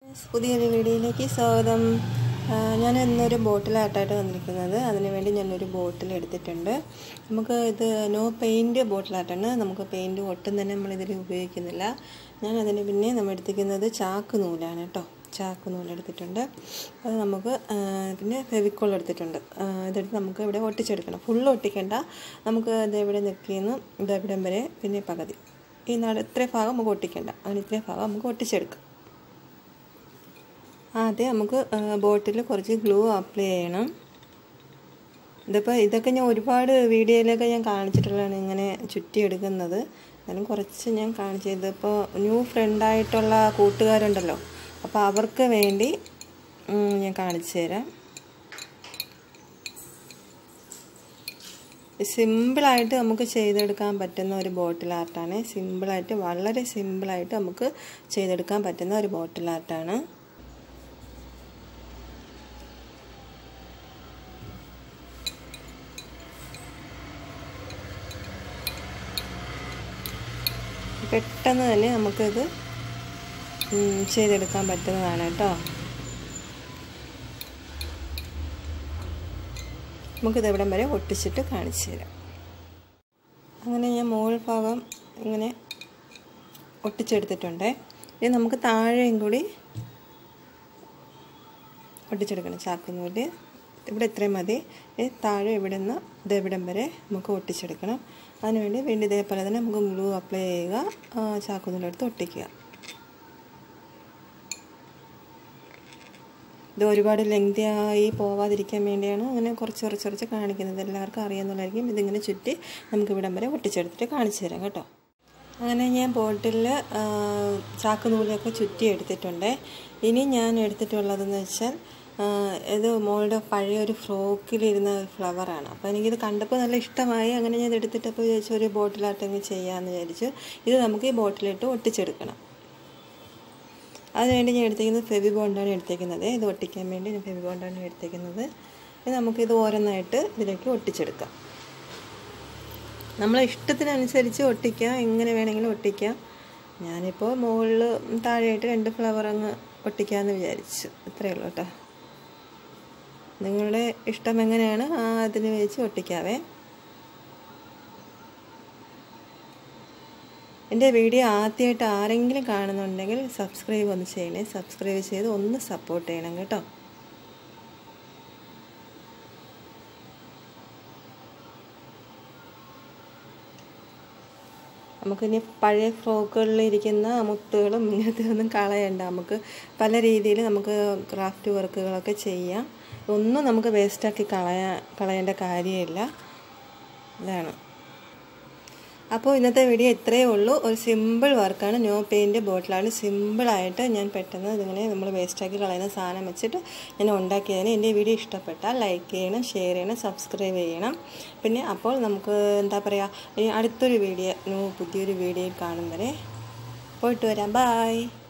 പുതിയൊരു വീഡിയോയിലേക്ക് സ്വാഗതം ആ, ഞാൻ ഇന്നൊരു ബോട്ടിലായിട്ടായിട്ട് വന്നിരിക്കുന്നത് അതിന് വേണ്ടി ഞാനൊരു ബോട്ടിൽ എടുത്തിട്ടുണ്ട് നമുക്ക് ഇത് നോ പെയിൻറ്റ് ബോട്ടിലായിട്ടാണ് നമുക്ക് പെയിൻറ്റ് ഒട്ടും തന്നെ നമ്മളിതിൽ ഉപയോഗിക്കുന്നില്ല ഞാൻ അതിന് പിന്നെ നമ്മൾ എടുത്തിരിക്കുന്നത് ചാക്ക് നൂലാണ് കേട്ടോ ചാക്ക് നൂല് എടുത്തിട്ടുണ്ട് അത് നമുക്ക് ആ, പിന്നെ ഫെവിക്കോൾ എടുത്തിട്ടുണ്ട് ആ, ഇതെടുത്ത് നമുക്ക് ഇവിടെ ഒട്ടിച്ചെടുക്കണം ഫുള്ള് ഒട്ടിക്കേണ്ട നമുക്ക് ഇത് എവിടെ നിൽക്കുന്നു ഇത് എവിടം വരെ പിന്നെ പകുതി ഈ നാട് ഇത്രയും ഭാഗം നമുക്ക് ഒട്ടിക്കേണ്ട അങ്ങനെ ഇത്രയും ഭാഗം നമുക്ക് ഒട്ടിച്ചെടുക്കാം ആദ്യം നമുക്ക് ബോട്ടിൽ കുറച്ച് ഗ്ലൂ അപ്ലൈ ചെയ്യണം ഇതിപ്പോൾ ഇതൊക്കെ ഞാൻ ഒരുപാട് വീഡിയോയിലൊക്കെ ഞാൻ കാണിച്ചിട്ടുള്ളതാണ് ഇങ്ങനെ ചുറ്റിയെടുക്കുന്നത് എന്നാലും കുറച്ച് ഞാൻ കാണിച്ചു ഇതിപ്പോൾ ന്യൂ ഫ്രണ്ടായിട്ടുള്ള കൂട്ടുകാരുണ്ടല്ലോ അപ്പോൾ അവർക്ക് വേണ്ടി ഉം, ഞാൻ കാണിച്ചു തരാം സിമ്പിളായിട്ട് നമുക്ക് ചെയ്തെടുക്കാൻ പറ്റുന്ന ഒരു ബോട്ടിൽ ആർട്ടാണ് സിമ്പിളായിട്ട് വളരെ സിമ്പിളായിട്ട് നമുക്ക് ചെയ്തെടുക്കാൻ പറ്റുന്ന ഒരു ബോട്ടിൽ ആർട്ടാണ് പെട്ടെന്ന് തന്നെ നമുക്കിത് ചെയ്തെടുക്കാൻ പറ്റുന്നതാണ് കേട്ടോ നമുക്കിത് എവിടം വരെ ഒട്ടിച്ചിട്ട് കാണിച്ചു തരാം അങ്ങനെ ഞാൻ മുകൾ ഭാഗം ഇങ്ങനെ ഒട്ടിച്ചെടുത്തിട്ടുണ്ട് ഇത് നമുക്ക് താഴെയും കൂടി ഒട്ടിച്ചെടുക്കണം ചാക്കുന്നൂല് ഇവിടെ ഇത്രയും മതി ഈ താഴെ ഇവിടെ നിന്ന് ഇത് ഇവിടം വരെ നമുക്ക് ഒട്ടിച്ചെടുക്കണം അതിനുവേണ്ടി വീണ്ടും ഇതേപോലെ തന്നെ നമുക്ക് ഗ്ലൂ അപ്ലൈ ചെയ്യുക ചാക്കുന്നൂലെടുത്ത് ഒട്ടിക്കുക ഇത് ഒരുപാട് ലെങ്തി ആയി പോവാതിരിക്കാൻ വേണ്ടിയാണ് അങ്ങനെ കുറച്ച് കുറച്ച് കുറച്ച് കാണിക്കുന്നത് എല്ലാവർക്കും അറിയാമെന്നുള്ളതായിരിക്കും ഇതിങ്ങനെ ചുറ്റി നമുക്ക് ഇവിടം വരെ ഒട്ടിച്ചെടുത്തിട്ട് കാണിച്ചു തരാം കേട്ടോ അങ്ങനെ ഞാൻ ബോട്ടിൽ ചാക്ക് നൂലൊക്കെ ചുറ്റി എടുത്തിട്ടുണ്ട് ഇനി ഞാൻ എടുത്തിട്ടുള്ളതെന്ന് വെച്ചാൽ ഇത് മോളുടെ പഴയ ഒരു ഫ്രോക്കിലിരുന്ന ഫ്ലവറാണ് അപ്പോൾ എനിക്കിത് കണ്ടപ്പോൾ നല്ല ഇഷ്ടമായി അങ്ങനെ ഞാൻ എടുത്തിട്ടപ്പോൾ വിചാരിച്ചു ഒരു ബോട്ടിലായിട്ടെങ്കിൽ ചെയ്യാമെന്ന് വിചാരിച്ചു ഇത് നമുക്ക് ഈ ബോട്ടിലിട്ട് ഒട്ടിച്ചെടുക്കണം അതിനുവേണ്ടി ഞാൻ എടുത്തേക്കുന്നത് ഫെവി ബോണ്ടാണ് എടുത്തേക്കുന്നത് ഇത് ഒട്ടിക്കാൻ വേണ്ടി ഞാൻ ഫെവി ബോണ്ടാണ് എടുത്തേക്കുന്നത് ഇത് നമുക്കിത് ഓരോന്നായിട്ട് ഇതിലേക്ക് ഒട്ടിച്ചെടുക്കാം നമ്മളെ ഇഷ്ടത്തിനനുസരിച്ച് ഒട്ടിക്കാം എങ്ങനെ വേണമെങ്കിലും ഒട്ടിക്കാം ഞാനിപ്പോൾ മുകളിൽ താഴെയായിട്ട് രണ്ട് ഫ്ലവർ അങ്ങ് ഒട്ടിക്കാമെന്ന് വിചാരിച്ചു ഇത്രയേ ഉള്ളൂ കേട്ടോ നിങ്ങളുടെ ഇഷ്ടം എങ്ങനെയാണ് ആ അതിന് വെച്ച് ഒട്ടിക്കാവേ എൻ്റെ വീഡിയോ ആദ്യമായിട്ട് ആരെങ്കിലും കാണുന്നുണ്ടെങ്കിൽ സബ്സ്ക്രൈബ് ഒന്ന് ചെയ്യണേ സബ്സ്ക്രൈബ് ചെയ്ത് ഒന്ന് സപ്പോർട്ട് ചെയ്യണം കേട്ടോ നമുക്കിനി പഴയ ഫ്രോക്കുകളിൽ ഇരിക്കുന്ന മുത്തുകളും ഇങ്ങനത്തെ ഒന്നും കളയണ്ട നമുക്ക് പല രീതിയിൽ നമുക്ക് ക്രാഫ്റ്റ് വർക്കുകളൊക്കെ ചെയ്യാം ഒന്നും നമുക്ക് വേസ്റ്റാക്കി കളയാ കളയേണ്ട കാര്യമില്ല ഇതാണ് അപ്പോൾ ഇന്നത്തെ വീഡിയോ ഇത്രയേ ഉള്ളൂ ഒരു സിമ്പിൾ വർക്കാണ് നോ പെയിൻറ്റ് ബോട്ടിലാണ് സിമ്പിളായിട്ട് ഞാൻ പെട്ടെന്ന് ഇതിങ്ങനെ നമ്മൾ വേസ്റ്റാക്കി കളയുന്ന സാധനം വെച്ചിട്ട് ഞാൻ ഉണ്ടാക്കിയതിന് എൻ്റെ വീഡിയോ ഇഷ്ടപ്പെട്ടാൽ ലൈക്ക് ചെയ്യണം ഷെയർ ചെയ്യണം സബ്സ്ക്രൈബ് ചെയ്യണം പിന്നെ അപ്പോൾ നമുക്ക് എന്താ പറയുക ഇനി അടുത്തൊരു വീഡിയോ പുതിയൊരു വീഡിയോയിൽ കാണും വരെ പോയിട്ട് വരാം ബായ്